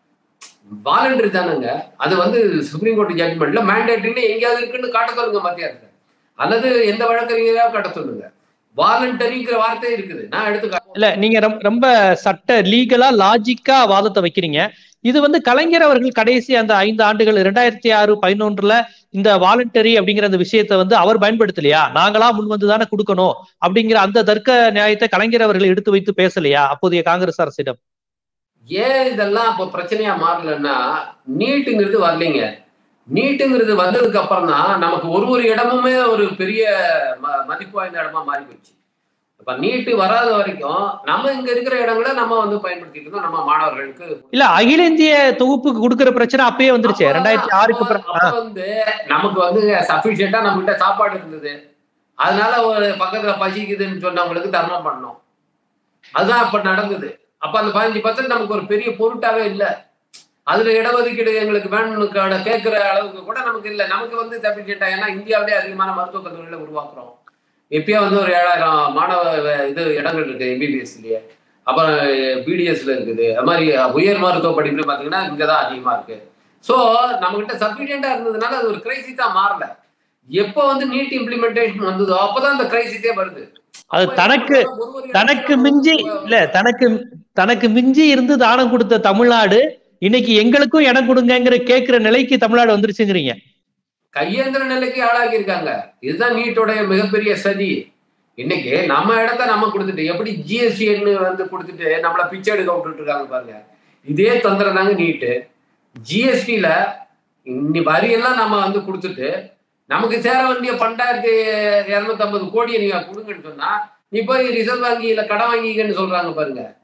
S2: வாலண்டரி தானேங்க அது வந்து சுப்ரீம் கோர்ட் ஜட்மெண்ட்ல மேண்டேட்டரின்னு எங்கேயாவது இருக்குன்னு காட்ட சொல்லுங்க மத்திய அரசு அல்லது எந்த வழக்கறிஞரையாவது காட்ட சொல்லுங்க வாலண்டரிங்கிற வார்த்தை இருக்குது நான் எடுத்து காட்டுறேன்.
S1: இல்ல நீங்க ரொம்ப- ரொம்ப சட்ட லீகலா லாஜிக்கா வாதத்தை வைக்கிறீங்க இது வந்து கலைஞர் அவர்கள் கடைசி அந்த ஐந்து ஆண்டுகள் இரண்டாயிரத்தி ஆறு பதினொன்றுல இந்த வாலண்டரி அப்படிங்கிற அந்த விஷயத்தை வந்து அவர் பயன்படுத்தலையா நாங்களா முன் வந்து தானே கொடுக்கணும் அப்படிங்கிற அந்த தர்க்க நியாயத்தை கலைஞர் அவர்கள் எடுத்து வைத்து பேசலையா அப்போதைய காங்கிரஸ் அரசிடம்
S2: ஏன் இதெல்லாம் இப்போ பிரச்சனையா மாறலன்னா நீட்டுங்கிறது வரலைங்க நீட்டுங்கிறது வந்ததுக்கு அப்புறம் தான் நமக்கு ஒரு ஒரு இடமுமே ஒரு பெரிய ம- மதிப்பு வாய்ந்த இடமா மாறி போச்சு இப்ப நீட்டு வராத வரைக்கும் நம்ம இங்க இருக்கிற இடங்களை நம்ம வந்து பயன்படுத்திட்டு இருந்தோம் நம்ம மாணவர்களுக்கு
S1: இல்ல அகில இந்திய தொகுப்புக்கு கொடுக்கிற பிரச்சனை அப்பயே வந்துருச்சு
S2: அப்ப-
S1: ரெண்டாயிரத்தி ஆறுக்கு அப்புறம்
S2: அப்ப வந்து நமக்கு வந்து சஃபிஷியண்டா நம்ம கிட்ட சாப்பாடு இருந்தது அதனால ஒரு பக்கத்துல பசிக்குதுன்னு சொன்னவங்களுக்கு தர்மம் பண்ணோம் அதுதான் அப்ப நடந்தது அப்ப அந்த பதினஞ்சு பர்சன்ட் நமக்கு ஒரு பெரிய பொருட்டாவே இல்ல அதுல இடஒதுக்கீடு எங்களுக்கு வேணும்னு கட- கேட்கிற அளவுக்கு கூட நமக்கு இல்ல நமக்கு வந்து சஃபிஷியண்டா ஏன்னா இந்தியாவிலே அதிகமான மருத்துவக் கல்லூரிகளை உருவாக்குறோம் இப்பயே வந்து ஒரு ஏழாயிரம் மாணவ வ- இது இடங்கள் இருக்கு எம்பிபிஎஸ்லயே அப்புறம் பிடிஎஸ்ல இருக்குது அது மாதிரி உயர் மருத்துவ படிப்புல பாத்தீங்கன்னா இங்கதான் அதிகமா இருக்கு சோ நம்ம கிட்ட சஃபிஷியண்டா இருந்ததுனால அது ஒரு கிரைசிஸா மாறல எப்போ வந்து நீட் இம்ப்ளிமெண்டேஷன் வந்ததோ அப்பதான் அந்த கிரைசிஸே வருது
S1: அது
S2: அப்ப
S1: தனக்கு
S2: ஒரு ஒரு
S1: தனக்கு
S2: இடத்துல
S1: மிஞ்சி
S2: ஒரு-
S1: இல்ல தனக்கு தனக்கு மிஞ்சி இருந்து தானம் கொடுத்த தமிழ்நாடு இன்னைக்கு எங்களுக்கும் இடம் கொடுங்கங்கிற கேட்கிற நிலைக்கு தமிழ்நாடு வந்துருச்சுங்கிறீங்க
S2: கையேந்திர நிலைக்கு ஆளாக்கி இருக்காங்க இதுதான் நீட்டோடைய மிகப்பெரிய சதி இன்னைக்கு நம்ம இடத்த நம்ம கொடுத்துட்டு எப்படி ஜிஎஸ்டின்னு வந்து கொடுத்துட்டு நம்மள பிச்சை எடுக்க விட்டுட்டு இருக்காங்க பாருங்க இதே தொந்தரம் தாங்க நீட்டு ஜிஎஸ்டியில இன்னி வரியெல்லாம் நம்ம வந்து கொடுத்துட்டு நமக்கு சேர வேண்டிய பன்னெண்டாயிரத்தி இருநூத்தி ஐம்பது கோடியை நீங்க கொடுங்கன்னு சொன்னா நீ போய் ரிசர்வ் வங்கியில கடன் வாங்கிக்கன்னு சொல்றாங்க பாருங்க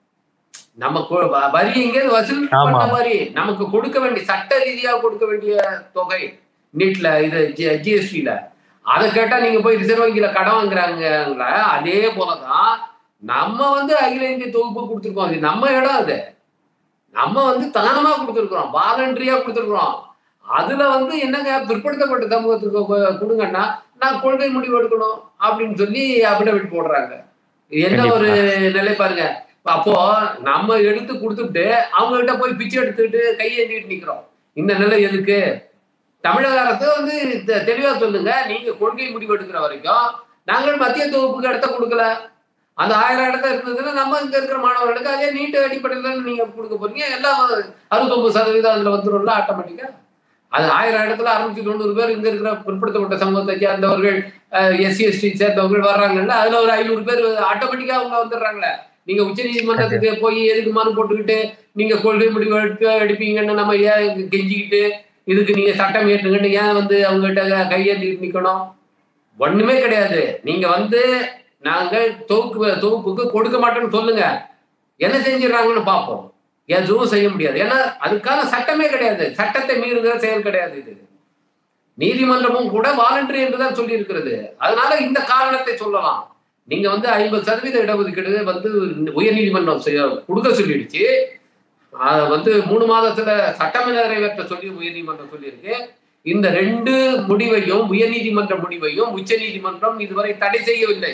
S2: நம்ம கொ- வ- வரி எங்கேயாவது வசூல்
S1: ஆமா.
S2: பண்ண மாதிரி நமக்கு கொடுக்க வேண்டிய சட்ட ரீதியா கொடுக்க வேண்டிய தொகை நீட்ல இது ஜிஎஸ்டில அதை கேட்டா நீங்க போய் ரிசர்வ் வங்கியில கடன் வாங்குறாங்கல்ல அதே போலதான் நம்ம வந்து அகில இந்திய தொகுப்பு கொடுத்துருக்கோம் இது நம்ம இடம் அது நம்ம வந்து தானமா கொடுத்துருக்குறோம் வாலண்டரியா கொடுத்துருக்குறோம் அதுல வந்து என்னங்க பிற்படுத்தப்பட்ட சமூகத்துக்கு கொ- கொடுங்கன்னா நான் கொள்கை முடிவு எடுக்கணும் அப்படின்னு சொல்லி அபிடவிட் போடுறாங்க என்ன ஒரு நிலை பாருங்க அப்போ நம்ம எடுத்து கொடுத்துட்டு அவங்க கிட்ட போய் பிச்சை எடுத்துக்கிட்டு கையேந்திட்டு நிக்கிறோம் இந்த நிலை எதுக்கு தமிழக அரசு வந்து தெ- தெளிவா சொல்லுங்க நீங்க கொள்கை முடிவு எடுக்கிற வரைக்கும் நாங்கள் மத்திய தொகுப்புக்கு இடத்த கொடுக்கல அந்த ஆயிரம் இடத்த இருந்ததுன்னா நம்ம இங்க இருக்கிற மாணவர்களுக்கு அதே நீட்டு அடிப்படையில் நீங்க கொடுக்க போறீங்க எல்லாம் அறுபத்தொன்பது சதவீதம் அதுல வந்துடும்ல ஆட்டோமேட்டிக்கா அது ஆயிரம் இடத்துல அறுநூத்தி தொண்ணூறு பேர் இங்க இருக்கிற பிற்படுத்தப்பட்ட சமூகத்தை சேர்ந்தவர்கள் எஸ்சி எஸ்டி சேர்ந்தவர்கள் வர்றாங்கல்ல அதுல ஒரு ஐநூறு பேர் ஆட்டோமேட்டிக்கா அவங்க வந்துடுறாங்களே நீங்க உச்ச நீதிமன்றத்துக்கு போய் எதுக்கு மனு போட்டுக்கிட்டு நீங்க கொள்கை முடிவு எடுக்க எடுப்பீங்கன்னு நம்ம ஏன் கெஞ்சிக்கிட்டு இதுக்கு நீங்க சட்டம் ஏற்றுங்கன்னு ஏன் வந்து அவங்க கிட்ட கையேந்திட்டு நிக்கணும் ஒண்ணுமே கிடையாது நீங்க வந்து நாங்க தொகுப்பு தொகுப்புக்கு கொடுக்க மாட்டோம்னு சொல்லுங்க என்ன செஞ்சிடறாங்கன்னு பார்ப்போம் எதுவும் செய்ய முடியாது ஏன்னா அதுக்கான சட்டமே கிடையாது சட்டத்தை மீறுகிற செயல் கிடையாது இது நீதிமன்றமும் கூட வாலண்டரி என்றுதான் சொல்லி இருக்கிறது அதனால இந்த காரணத்தை சொல்லலாம் நீங்க வந்து ஐம்பது சதவீத இடஒதுக்கீடு வந்து உயர்நீதிமன்றம் செய்ய- கொடுக்க சொல்லிடுச்சு அதை வந்து மூணு மாதத்துல சட்டமே நிறைவேற்ற சொல்லி உயர்நீதிமன்றம் சொல்லியிருக்கு இந்த ரெண்டு முடிவையும் உயர்நீதிமன்ற முடிவையும் உச்ச நீதிமன்றம் இதுவரை தடை செய்யவில்லை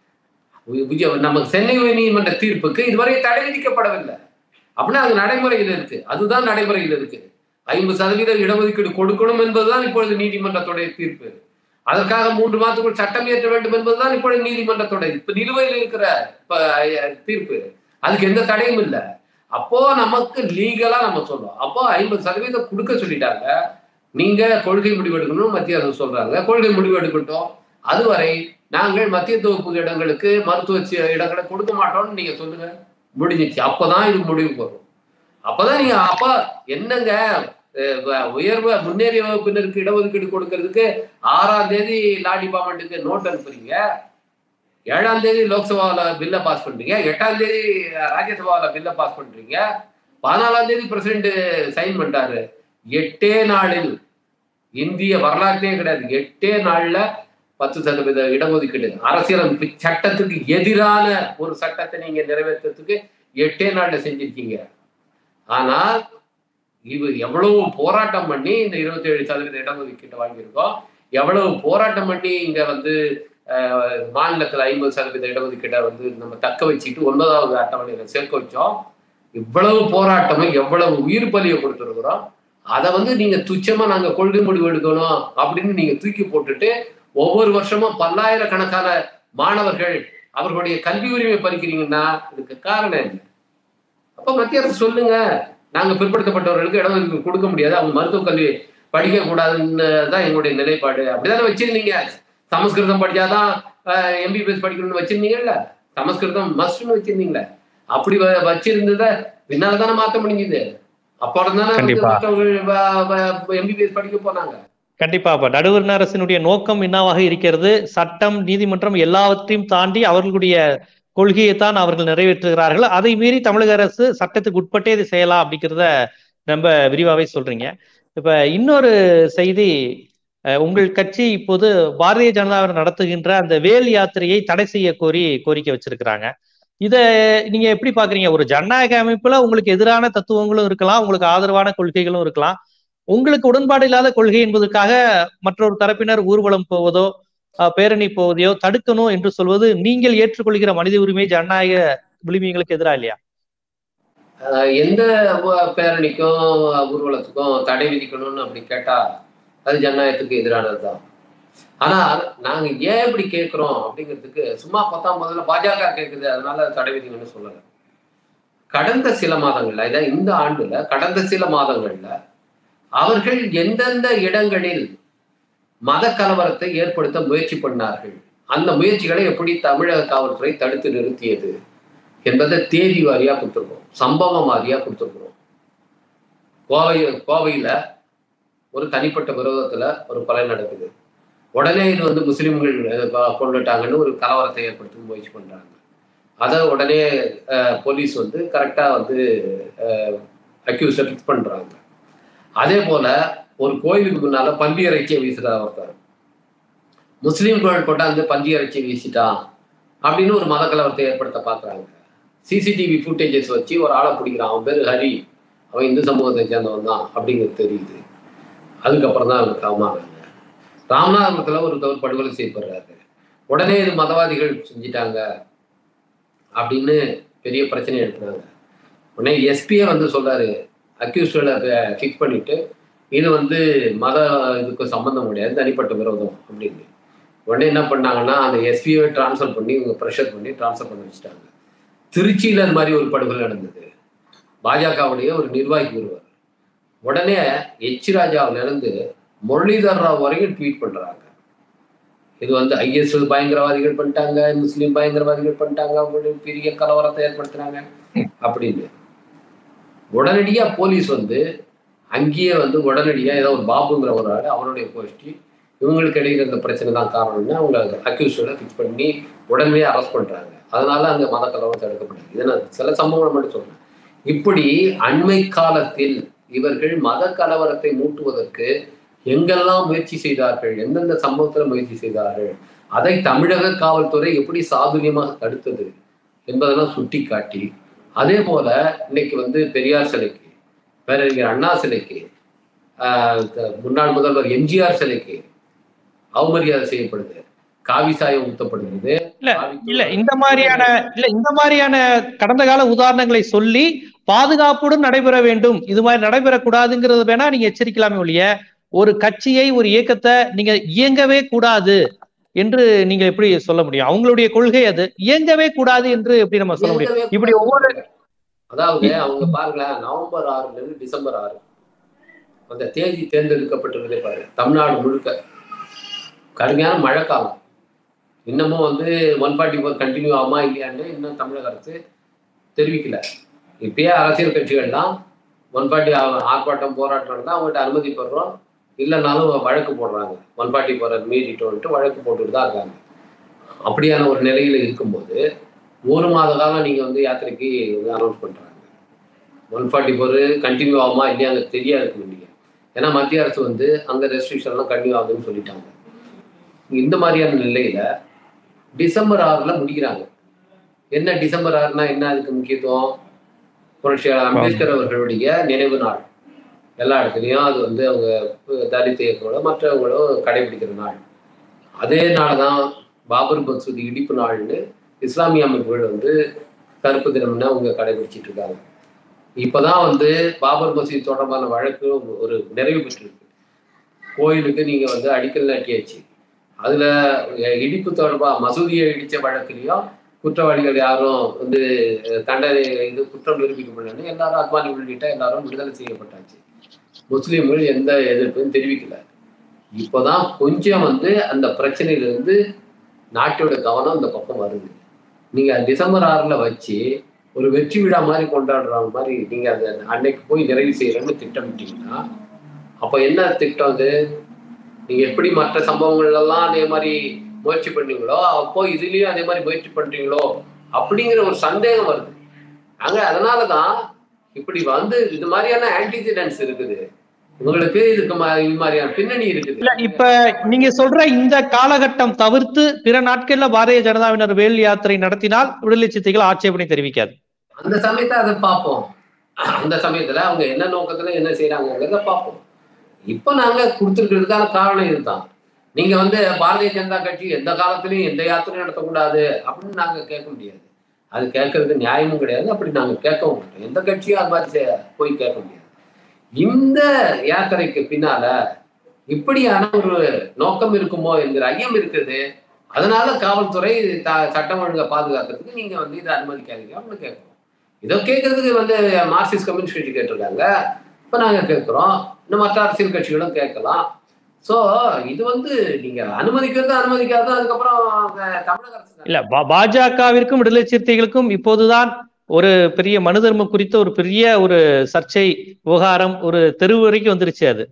S2: உய- உய- நமக்கு சென்னை உயர்நீதிமன்ற தீர்ப்புக்கு இதுவரை தடை விதிக்கப்படவில்லை அப்படின்னா அது நடைமுறையில் இருக்கு அதுதான் நடைமுறையில் இருக்கு ஐம்பது சதவீத இடஒதுக்கீடு கொடுக்கணும் என்பதுதான் இப்பொழுது நீதிமன்றத்துடைய தீர்ப்பு அதற்காக மூன்று மாதத்துக்குள் சட்டம் இயற்ற வேண்டும் என்பதுதான் இப்பொழுது நீதிமன்றத்துடைய இப்ப நிலுவையில் இருக்கிற இப்ப, அஹ், தீர்ப்பு அதுக்கு எந்த தடையும் இல்லை அப்போ நமக்கு லீகலா நம்ம சொல்றோம் அப்போ ஐம்பது சதவீதம் கொடுக்க சொல்லிட்டாங்க நீங்க கொள்கை முடிவெடுக்கணும் மத்திய அரசு சொல்றாங்க கொள்கை முடிவெடுக்கட்டும் அதுவரை நாங்கள் மத்திய தொகுப்பு இடங்களுக்கு மருத்துவ சி- இடங்களை கொடுக்க மாட்டோம்னு நீங்க சொல்லுங்க முடிஞ்சிச்சு அப்பதான் இது முடிவு வரும் அப்பதான் நீங்க அப்ப என்னங்க அஹ் வ- உயர்வு முன்னேறிய வகுப்பினருக்கு இடஒதுக்கீடு கொடுக்கறதுக்கு ஆறாம் தேதி லா டிபார்ட்மெண்ட்டுக்கு நோட் அனுப்புறீங்க ஏழாம் தேதி லோக்சபாவில் பில்லை பாஸ் பண்றீங்க எட்டாம் தேதி ராஜ்யசபாவில் பில்லை பாஸ் பண்றீங்க பதினாலாம் தேதி பிரசிடென்ட் சைன் பண்ணிட்டாரு எட்டே நாளில் இந்திய வரலாற்றே கிடையாது எட்டே நாள்ல பத்து சதவீத இடஒதுக்கீடு அரசியலமைப்பு சட்டத்துக்கு எதிரான ஒரு சட்டத்தை நீங்க நிறைவேற்றுறதுக்கு எட்டே நாள்ல செஞ்சிருக்கீங்க ஆனால் இது எவ்வளவு போராட்டம் பண்ணி இந்த இருபத்தி ஏழு சதவீத இடஒதுக்கீட்டை வாங்கியிருக்கோம் எவ்வளவு போராட்டம் பண்ணி இங்க வந்து அஹ், மாநிலத்துல ஐம்பது சதவீத இடஒதுக்கீட்டை வந்து நம்ம தக்க வச்சுட்டு ஒன்பதாவது அட்டவணையில சேர்க்க வச்சோம் இவ்வளவு போராட்டமும் எவ்வளவு உயிர் பலியை கொடுத்துருக்குறோம் அதை வந்து நீங்க துச்சமா நாங்க கொள்கை முடிவு எடுக்கணும் அப்படின்னு நீங்க தூக்கி போட்டுட்டு ஒவ்வொரு வருஷமும் பல்லாயிரக்கணக்கான மாணவர்கள் அவர்களுடைய கல்வி உரிமை பறிக்கிறீங்கன்னா இதுக்கு காரணம் என்ன அப்ப மத்திய அரசு சொல்லுங்க நாங்க பிற்படுத்தப்பட்டவர்களுக்கு இடஒதுக்கீடு கொடுக்க முடியாது அவங்க மருத்துவ கல்வி படிக்க கூடாதுன்னு தான் எங்களுடைய நிலைப்பாடு அப்படிதானே வச்சிருந்தீங்க சமஸ்கிருதம் படிச்சாதான் எம்பிபிஎஸ் படிக்கணும்னு வச்சிருந்தீங்கல்ல சமஸ்கிருதம் மஸ்ட்னு வச்சிருந்தீங்களே அப்படி வ- வச்சிருந்ததை பின்னால தானே மாத்த முடிஞ்சது அப்புறம் தானே
S1: கண்டிப்பா.
S2: எம்பிபிஎஸ் படிக்க போனாங்க
S1: கண்டிப்பா அப்ப நடுவர் அரசினுடைய நோக்கம் என்னவாக இருக்கிறது சட்டம் நீதிமன்றம் எல்லாவற்றையும் தாண்டி அவர்களுடைய கொள்கையைத்தான் அவர்கள் நிறைவேற்றுகிறார்கள் அதை மீறி தமிழக அரசு சட்டத்துக்கு உட்பட்டே இதை செய்யலாம் அப்படிங்கிறத ரொம்ப விரிவாவே சொல்றீங்க இப்ப இன்னொரு செய்தி அஹ், உங்கள் கட்சி இப்போது பாரதிய ஜனதாவினர் நடத்துகின்ற அந்த வேல் யாத்திரையை தடை செய்ய கோரி கோரிக்கை வச்சிருக்கிறாங்க இத நீங்க எப்படி பாக்குறீங்க ஒரு ஜனநாயக அமைப்புல உங்களுக்கு எதிரான தத்துவங்களும் இருக்கலாம் உங்களுக்கு ஆதரவான கொள்கைகளும் இருக்கலாம் உங்களுக்கு உடன்பாடு இல்லாத கொள்கை என்பதற்காக மற்றொரு தரப்பினர் ஊர்வலம் போவதோ அஹ், பேரணி போவதையோ தடுக்கணும் என்று சொல்வது நீங்கள் ஏற்றுக்கொள்கிற மனித உரிமை ஜனநாயக விளிமியங்களுக்கு எதிரா இல்லையா
S2: அஹ் எந்த வ- பேரணிக்கும் ஊர்வலத்துக்கும் தடை விதிக்கணும்னு அப்படி கேட்டா அது ஜனநாயகத்துக்கு எதிரானது தான் ஆனா நாங்க ஏன் இப்படி கேட்கிறோம் அப்படிங்கிறதுக்கு சும்மா பத்தாம் முதல்ல பாஜக கேட்குது அதனால அது தடை விதிங்கன்னு சொல்லல கடந்த சில மாதங்கள்ல இதான் இந்த ஆண்டுல கடந்த சில மாதங்கள்ல அவர்கள் எந்தெந்த இடங்களில் மத கலவரத்தை ஏற்படுத்த முயற்சி பண்ணார்கள் அந்த முயற்சிகளை எப்படி தமிழக காவல்துறை தடுத்து நிறுத்தியது என்பதை தேதி வாரியா கொடுத்துருக்கோம் சம்பவம் வாரியா கொடுத்துருக்குறோம் கோவை கோவையில ஒரு தனிப்பட்ட விரோதத்துல ஒரு கொலை நடக்குது உடனே இது வந்து முஸ்லிம்கள் அஹ், கொ- கொண்டுட்டாங்கன்னு ஒரு கலவரத்தை ஏற்படுத்த முயற்சி பண்றாங்க அதை உடனே போலீஸ் வந்து கரெக்டாக வந்து அக்யூஸை ஃபிக்ஸ் பண்ணுறாங்க அதே போல ஒரு கோயிலுக்கு முன்னால பந்தி இறைச்சியை வீசுறா ஒருத்தர் முஸ்லீம் கோயில் கொண்டாந்து பந்தி இறைச்சி வீசிட்டான் அப்படின்னு ஒரு மத கலவரத்தை ஏற்படுத்த பார்க்குறாங்க சிசிடிவி ஃபுட்டேஜஸ் வச்சு ஒரு ஆளை பிடிக்கிறான் அவன் பேர் ஹரி அவன் இந்து சமூகத்தை சேர்ந்தவன் தான் அப்படிங்கிறது தெரியுது அதுக்கப்புறம் தான் அவங்க காமாறாங்க ராமநாதபுரத்தில் ஒருத்தவர் படுகொலை செய்யப்படுறாரு உடனே இது மதவாதிகள் செஞ்சிட்டாங்க அப்படின்னு பெரிய பிரச்சனை எழுப்புனாங்க உடனே எஸ்பியே வந்து சொல்றாரு அக்யூஸ்களை ஃபிக்ஸ் பண்ணிட்டு இது வந்து மத இதுக்கு சம்மந்தம் கிடையாது தனிப்பட்ட விரோதம் அப்படின்னு உடனே என்ன பண்ணாங்கன்னா அந்த எஸ்பியை டிரான்ஸ்ஃபர் பண்ணி இவங்க ப்ரெஷர் பண்ணி டிரான்ஸ்ஃபர் பண்ணி வச்சுட்டாங்க திருச்சியில் அது மாதிரி ஒரு படுகொலை நடந்தது பாஜகவுடைய ஒரு நிர்வாகி ஒருவர் உடனே எச் ராஜாவிலிருந்து முரளிதர் ராவ் வரைக்கும் ட்வீட் பண்றாங்க இது வந்து ஐஎஸ் பயங்கரவாதிகள் பண்ணிட்டாங்க முஸ்லீம் பயங்கரவாதிகள் பண்ணிட்டாங்க அவங்களுடைய பெரிய கலவரத்தை ஏற்படுத்துறாங்க அப்படின்னு உடனடியா போலீஸ் வந்து அங்கேயே வந்து உடனடியா ஏதோ ஒரு பாபுங்கிற ஒரு ஆள் அவருடைய கோஷ்டி இவங்களுக்கு இடையில இருந்த பிரச்சனை தான் காரணம்னு அவங்க அக்யூஸ்டோட ஃபிக்ஸ் பண்ணி உடனே அரெஸ்ட் பண்றாங்க அதனால அந்த மத கலவரம் தடுக்கப்படுது இதை நான் சில சம்பவங்களை மட்டும் சொல்றேன் இப்படி அண்மை காலத்தில் இவர்கள் மத கலவரத்தை மூட்டுவதற்கு எங்கெல்லாம் முயற்சி செய்தார்கள் எந்தெந்த சம்பவத்துல முயற்சி செய்தார்கள் அதை தமிழக காவல்துறை எப்படி சாதுரியமாக தடுத்தது என்பதெல்லாம் சுட்டி காட்டி அதே போல இன்னைக்கு வந்து பெரியார் சிலைக்கு பேரறிஞர் அண்ணா சிலைக்கு முன்னாள் முதல்வர் எம்ஜிஆர் சிலைக்கு அவமரியாதை செய்யப்படுது காவி சாயம் ஊத்தப்படுகிறது
S1: இல்ல இல்ல இந்த மாதிரியான இல்ல இந்த மாதிரியான கடந்த கால உதாரணங்களை சொல்லி பாதுகாப்புடன் நடைபெற வேண்டும் இது மாதிரி நடைபெறக்கூடாதுங்கிறது வேணா நீங்க எச்சரிக்கலாமே ஒழிய ஒரு கட்சியை ஒரு இயக்கத்தை நீங்க இயங்கவே கூடாது என்று நீங்க எப்படி சொல்ல முடியும் அவங்களுடைய கொள்கை அது இயங்கவே கூடாது என்று எப்படி நம்ம சொல்ல முடியும் இப்படி ஒவ்வொரு
S2: அதாவது அவங்க பாருங்களேன் நவம்பர் ஆறுல இருந்து டிசம்பர் ஆறு அந்த தேதி தேர்ந்தெடுக்கப்பட்டிருந்தே பாருங்க தமிழ்நாடு முழுக்க கடுமையான மழைக்காலம் இன்னமும் வந்து ஒன் ஃபார்ட்டி ஃபோர் கண்டினியூ ஆகுமா இல்லையான்னு இன்னும் தமிழக அரசு தெரிவிக்கல இப்பயே அரசியல் கட்சிகள்லாம் ஒன் ஃபார்ட்டி ஆர்ப்பாட்டம் போராட்டம் தான் அவங்ககிட்ட அனுமதி பெறுறோம் இல்லைனாலும் வழக்கு போடுறாங்க ஒன் ஃபார்ட்டி ஃபோர் மீறிட்டோன்ட்டு வழக்கு போட்டுட்டு தான் இருக்காங்க அப்படியான ஒரு நிலையில் இருக்கும்போது ஒரு மாத காலம் நீங்கள் வந்து யாத்திரைக்கு வந்து அனௌன்ஸ் பண்ணுறாங்க ஒன் ஃபார்ட்டி ஃபோர் கண்டினியூ ஆகுமா இல்லையா அங்கே தெரியாது நீங்கள் ஏன்னா மத்திய அரசு வந்து அங்கே ரெஸ்ட்ரிக்ஷன்லாம் கண்டினியூ ஆகுதுன்னு சொல்லிட்டாங்க இந்த மாதிரியான நிலையில டிசம்பர் ஆறுல முடிக்கிறாங்க என்ன டிசம்பர் ஆறுனா என்ன அதுக்கு முக்கியத்துவம் புரட்சி அம்பேத்கர் அவர்களுடைய நினைவு நாள் எல்லா இடத்துலையும் அது வந்து அவங்க தலித் இயக்கங்களோ மற்றவங்களோ கடைபிடிக்கிற நாள் அதே நாள் தான் பாபர் மசூதி இடிப்பு நாள்னு இஸ்லாமிய அமைப்புகள் வந்து கருப்பு தினம்னு அவங்க கடைபிடிச்சிட்டு இருக்காங்க இப்போதான் வந்து பாபர் மசூதி தொடர்பான வழக்கு ஒரு நிறைவு பெற்றிருக்கு கோயிலுக்கு நீங்க வந்து அடிக்கல் நாட்டியாச்சு அதுல இடிப்பு தொடர்பா மசூதியை இடிச்ச வழக்குலையும் குற்றவாளிகள் யாரும் வந்து தண்டனை இது குற்றம் நிரூபிக்கப்படலன்னு எல்லாரும் அத்வானி உள்ளிட்ட எல்லாரும் விடுதலை செய்யப்பட்டாச்சு முஸ்லீம்கள் எந்த எதிர்ப்பும் தெரிவிக்கல இப்போதான் கொஞ்சம் வந்து அந்த பிரச்சனையிலிருந்து நாட்டோட கவனம் இந்த பக்கம் வருது நீங்க டிசம்பர் ஆறுல வச்சு ஒரு வெற்றி விழா மாதிரி கொண்டாடுற மாதிரி நீங்க அந்த அன்னைக்கு போய் நிறைவு செய்யறேன்னு திட்டமிட்டீங்கன்னா அப்ப என்ன திட்டம் அது நீங்க எப்படி மற்ற சம்பவங்கள் எல்லாம் அதே மாதிரி முயற்சி பண்ணீங்களோ அப்போ இதுலயும் அதே மாதிரி முயற்சி பண்றீங்களோ அப்படிங்கிற ஒரு சந்தேகம் வருது அங்க அதனாலதான் இப்படி வந்து இது மாதிரியான ஆன்டிசிடென்ட்ஸ் இருக்குது உங்களுக்கு இதுக்கு இது மாதிரியான பின்னணி இருக்குது
S1: இல்ல இப்ப நீங்க சொல்ற இந்த காலகட்டம் தவிர்த்து பிற நாட்கள்ல பாரதிய ஜனதாவினர் வேல் யாத்திரை நடத்தினால் விடுதலை சித்தைகள் ஆட்சேபனை தெரிவிக்காது
S2: அந்த சமயத்தை அதை பார்ப்போம் அந்த சமயத்துல அவங்க என்ன நோக்கத்துல என்ன செய்யறாங்கிறத பார்ப்போம் இப்ப நாங்க கொடுத்துருக்கிறதுக்கான காரணம் இதுதான் நீங்க வந்து பாரதிய ஜனதா கட்சி எந்த காலத்திலையும் எந்த யாத்திரையும் நடத்தக்கூடாது அப்படின்னு நாங்க கேட்க முடியாது அது கேட்கறது நியாயமும் கிடையாது அப்படி நாங்க கேட்கவும் மாட்டோம் எந்த கட்சியும் அது மாதிரி போய் கேட்க முடியாது இந்த யாத்திரைக்கு பின்னால இப்படியான ஒரு நோக்கம் இருக்குமோ என்கிற ஐயம் இருக்குது அதனால காவல்துறை த சட்டம் ஒழுங்கை பாதுகாக்கிறதுக்கு நீங்க வந்து இதை அனுமதிக்காதீங்க அப்படின்னு கேட்கணும் இதோ கேட்கறதுக்கு வந்து மார்க்சிஸ்ட் கம்யூனிஸ்ட் கட்சி கேட்டிருக்காங்க இப்போ நாங்கள் கேட்குறோம் இன்னும் மற்ற அரசியல் கட்சிகளும் கேட்கலாம் ஸோ இது வந்து நீங்க அனுமதிக்கிறது அனுமதிக்காது அதுக்கப்புறம் தமிழக அரசு
S1: இல்ல பாஜகவிற்கும் விடுதலை சிறுத்தைகளுக்கும் இப்போதுதான் ஒரு பெரிய மனு தர்மம் குறித்த ஒரு பெரிய ஒரு சர்ச்சை விவகாரம் ஒரு தெருவு வரைக்கும் வந்துருச்சு அது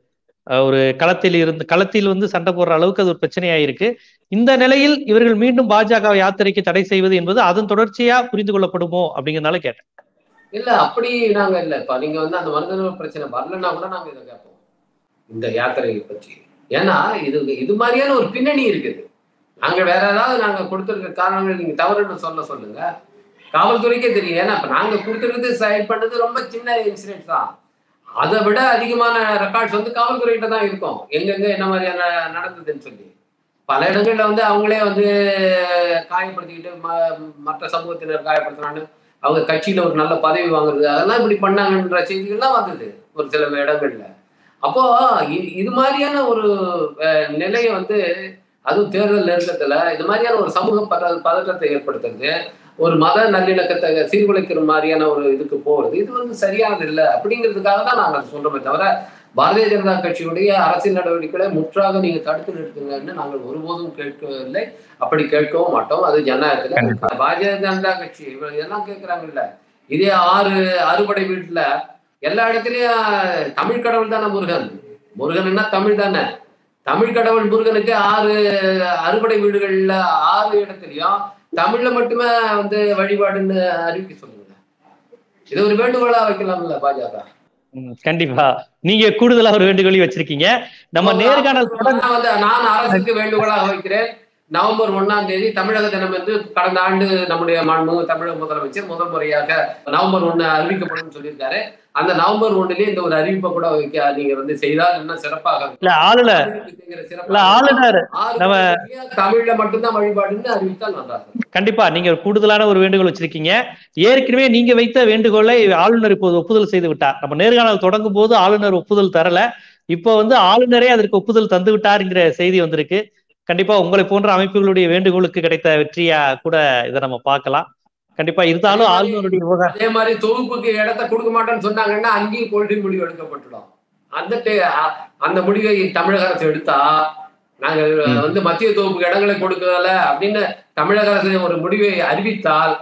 S1: ஒரு களத்தில் இருந்து களத்தில் வந்து சண்டை போடுற அளவுக்கு அது ஒரு பிரச்சனையா இருக்கு இந்த நிலையில் இவர்கள் மீண்டும் பாஜக யாத்திரைக்கு தடை செய்வது என்பது அதன் தொடர்ச்சியா புரிந்து கொள்ளப்படுமோ அப்படிங்கிறதுனால கேட்டேன்
S2: இல்ல அப்படி நாங்க இல்ல இப்ப நீங்க வந்து அந்த மனிதன பிரச்சனை வரலன்னா கூட நாங்க இதை கேட்போம் இந்த யாத்திரையை பற்றி ஏன்னா இது இது மாதிரியான ஒரு பின்னணி இருக்குது நாங்க வேற ஏதாவது நாங்க கொடுத்துருக்க காரணங்கள் நீங்க தவறுன்னு சொல்ல சொல்லுங்க காவல்துறைக்கே தெரியும் ஏன்னா இப்ப நாங்க கொடுத்துருக்கிறது சைட் பண்ணது ரொம்ப சின்ன இன்சிடென்ட் தான் அதை விட அதிகமான ரெக்கார்ட்ஸ் வந்து காவல்துறைகிட்ட தான் இருக்கும் எங்கெங்க என்ன மாதிரியான நடந்ததுன்னு சொல்லி பல இடங்கள்ல வந்து அவங்களே வந்து காயப்படுத்திக்கிட்டு மற்ற சமூகத்தினர் காயப்படுத்துறான்னு அவங்க கட்சியில ஒரு நல்ல பதவி வாங்குறது அதெல்லாம் இப்படி பண்ணாங்கன்ற செய்திகள்லாம் வந்தது ஒரு சில இடங்கள்ல அப்போ இது மாதிரியான ஒரு நிலையை வந்து அதுவும் தேர்தல் நெருக்கத்துல இது மாதிரியான ஒரு சமூக பத பதற்றத்தை ஏற்படுத்துறது ஒரு மத நல்லிணக்கத்தை சீர்குலைக்கிற மாதிரியான ஒரு இதுக்கு போறது இது வந்து சரியானது இல்லை அப்படிங்கிறதுக்காக தான் நாங்கள் சொல்றோமே தவிர பாரதிய ஜனதா கட்சியுடைய அரசியல் நடவடிக்கைகளை முற்றாக நீங்க தடுத்து நிறுத்துங்கன்னு நாங்கள் ஒருபோதும் கேட்கவில்லை அப்படி கேட்கவும் மாட்டோம் அது ஜனநாயகத்துல பாரதிய ஜனதா கட்சி இதெல்லாம் கேட்கிறாங்கல்ல இதே ஆறு அறுபடை வீட்டுல எல்லா இடத்துலயும் தமிழ் கடவுள் தானே முருகன் முருகன்னா தமிழ் தானே தமிழ் கடவுள் முருகனுக்கு ஆறு அறுபடை வீடுகள்ல ஆறு இடத்துலயும் தமிழ்ல மட்டுமே வந்து வழிபாடுன்னு அறிவிக்க சொல்லுங்க இது ஒரு வேண்டுகோளா வைக்கலாம்ல பாஜக
S1: கண்டிப்பா நீங்க கூடுதலா ஒரு வேண்டுகோளை வச்சிருக்கீங்க நம்ம நேர்காணல்
S2: வந்து நான் அரசுக்கு வேண்டுகோளாக வைக்கிறேன் நவம்பர் ஒன்னாம் தேதி தமிழக தினம் என்று கடந்த ஆண்டு நம்முடைய மாண்பு தமிழக முதலமைச்சர் முதல் முறையாக நவம்பர் ஒண்ணு அறிவிக்கப்படும் சொல்லியிருக்காரு அந்த நவம்பர் ஒண்ணுலயே இந்த ஒரு அறிவிப்பை கூட வைக்க நீங்க வந்து செய்தால் இன்னும் சிறப்பாக
S1: இல்ல ஆளுநர் இல்ல ஆளுநர் நம்ம
S2: தமிழ்ல மட்டும்தான் வழிபாடுன்னு அறிவித்தால் நல்லா
S1: கண்டிப்பா நீங்க கூடுதலான ஒரு வேண்டுகோள் வச்சிருக்கீங்க ஏற்கனவே நீங்க வைத்த வேண்டுகோளை ஆளுநர் இப்போது ஒப்புதல் செய்து விட்டார் நம்ம நேர்காணல் தொடங்கும் போது ஆளுநர் ஒப்புதல் தரல இப்போ வந்து ஆளுநரே அதற்கு ஒப்புதல் தந்து விட்டாருங்கிற செய்தி வந்திருக்கு கண்டிப்பா உங்களை போன்ற அமைப்புகளுடைய வேண்டுகோளுக்கு கிடைத்த வெற்றியா கூட இதை நம்ம பார்க்கலாம் கண்டிப்பா இருந்தாலும் ஆளுநருடைய விவகாரம்
S2: அதே மாதிரி தொகுப்புக்கு இடத்த கொடுக்க மாட்டேன்னு சொன்னாங்கன்னா அங்கேயும் கொள்கை முடிவு எடுக்கப்பட்டுடும் அந்த அந்த முடிவை தமிழக அரசு எடுத்தா நாங்க வந்து மத்திய தொகுப்புக்கு இடங்களை கொடுக்கல அப்படின்னு தமிழக அரசு ஒரு முடிவை அறிவித்தால்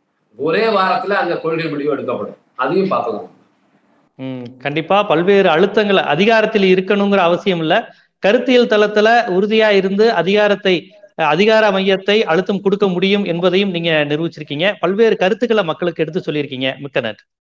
S2: ஒரே வாரத்துல அந்த கொள்கை முடிவு எடுக்கப்படும் அதையும் பார்க்கலாம்
S1: உம் கண்டிப்பா பல்வேறு அழுத்தங்கள் அதிகாரத்தில் இருக்கணுங்கிற அவசியம் இல்ல கருத்தியல் தளத்துல உறுதியா இருந்து அதிகாரத்தை அதிகார மையத்தை அழுத்தம் கொடுக்க முடியும் என்பதையும் நீங்க நிரூபிச்சிருக்கீங்க பல்வேறு கருத்துக்களை மக்களுக்கு எடுத்து சொல்லியிருக்கீங்க மிக்க நன்றி